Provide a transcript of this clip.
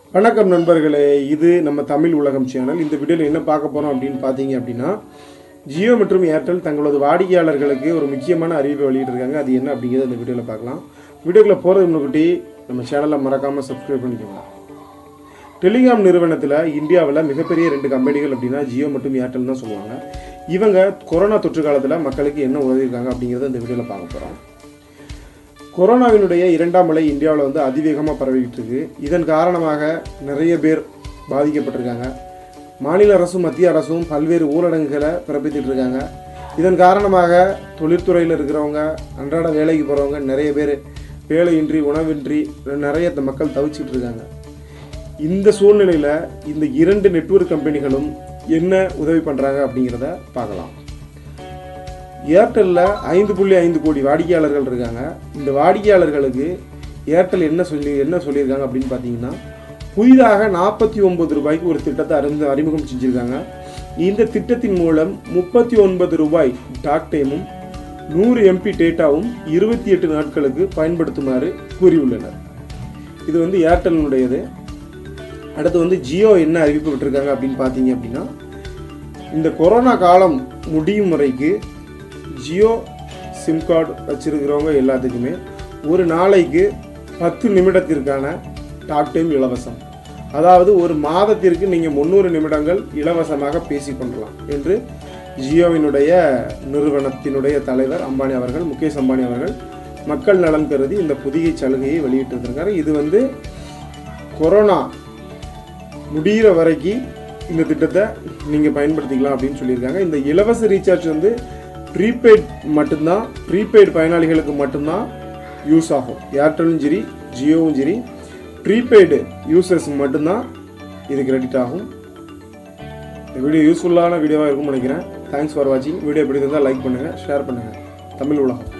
வணக்கம் நண்பர்களே இது நம்ம தமிழ் உலகம் சேனல் இந்த வீடியோவில் என்ன பார்க்க போகிறோம் அப்படின்னு பார்த்தீங்க அப்படின்னா ஜியோ மற்றும் ஏர்டெல் தங்களது வாடிக்கையாளர்களுக்கு ஒரு முக்கியமான அறிவிப்பை வெளியிட்டிருக்காங்க அது என்ன அப்படிங்கிறத இந்த வீடியோவில் பார்க்கலாம் வீடியோக்குள்ள போகிறது முன்னுக்குட்டி நம்ம சேனலை மறக்காமல் சப்ஸ்கிரைப் பண்ணிக்கோங்க டெலிகாம் நிறுவனத்தில் இந்தியாவில் மிகப்பெரிய ரெண்டு கம்பெனிகள் அப்படின்னா ஜியோ மற்றும் ஏர்டெல் தான் சொல்லுவாங்க இவங்க கொரோனா தொற்று காலத்தில் மக்களுக்கு என்ன உதவியிருக்காங்க அப்படிங்கிறத இந்த வீடியோவில் பார்க்க போகிறோம் கொரோனாவினுடைய இரண்டாம் அலை இந்தியாவில் வந்து அதிவேகமாக பரவிக்கிட்டு இருக்கு இதன் காரணமாக நிறைய பேர் பாதிக்கப்பட்டிருக்காங்க மாநில அரசும் மத்திய அரசும் பல்வேறு ஊரடங்குகளை பிறப்பித்துட்டு இருக்காங்க இதன் காரணமாக தொழிற்துறையில் இருக்கிறவங்க அன்றாட வேலைக்கு போகிறவங்க நிறைய பேர் வேலையின்றி உணவின்றி நிறைய த- மக்கள் தவிச்சிட்டு இருக்காங்க இந்த சூழ்நிலையில் இந்த இரண்டு நெட்வொர்க் கம்பெனிகளும் என்ன உதவி பண்ணுறாங்க அப்படிங்கிறத பார்க்கலாம் ஏர்டெல்லில் ஐந்து புள்ளி ஐந்து கோடி வாடிக்கையாளர்கள் இருக்காங்க இந்த வாடிக்கையாளர்களுக்கு ஏர்டெல் என்ன சொல்லி என்ன சொல்லியிருக்காங்க அப்படின்னு பார்த்தீங்கன்னா புதிதாக நாற்பத்தி ஒன்பது ரூபாய்க்கு ஒரு திட்டத்தை அறிந்து அறிமுகம் செஞ்சுருக்காங்க இந்த திட்டத்தின் மூலம் முப்பத்தி ஒன்பது ரூபாய் டாக் டைமும் நூறு எம்பி டேட்டாவும் இருபத்தி எட்டு நாட்களுக்கு பயன்படுத்துமாறு கூறியுள்ளனர் இது வந்து ஏர்டெல்னுடையது அடுத்து வந்து ஜியோ என்ன அறிவிப்பு விட்டுருக்காங்க அப்படின்னு பார்த்தீங்க அப்படின்னா இந்த கொரோனா காலம் முடியும் வரைக்கு ஜியோ சிம் கார்டு வச்சிருக்கிறவங்க எல்லாத்துக்குமே ஒரு நாளைக்கு பத்து நிமிடத்திற்கான டாக் டைம் இலவசம் அதாவது ஒரு மாதத்திற்கு நீங்கள் முந்நூறு நிமிடங்கள் இலவசமாக பேசி கொள்ளலாம் என்று ஜியோவினுடைய நிறுவனத்தினுடைய தலைவர் அம்பானி அவர்கள் முகேஷ் அம்பானி அவர்கள் மக்கள் நலன் கருதி இந்த புதிய சலுகையை வெளியிட்டிருக்காரு இது வந்து கொரோனா முடிகிற வரைக்கும் இந்த திட்டத்தை நீங்கள் பயன்படுத்திக்கலாம் அப்படின்னு சொல்லியிருக்காங்க இந்த இலவச ரீசார்ஜ் வந்து ப்ரீபெய்ட் மட்டும்தான் ப்ரீபெய்டு பயனாளிகளுக்கு மட்டும்தான் யூஸ் ஆகும் ஏர்டெலும் சரி ஜியோவும் சரி ப்ரீபெய்டு யூசர்ஸ்க்கு மட்டும்தான் இது கிரெடிட் ஆகும் இந்த வீடியோ யூஸ்ஃபுல்லான வீடியோவாக இருக்கும்னு நினைக்கிறேன் தேங்க்ஸ் ஃபார் வாட்சிங் வீடியோ பிடிச்சிருந்தால் லைக் பண்ணுங்கள் ஷேர் பண்ணுங்கள் தமிழ் உலகம்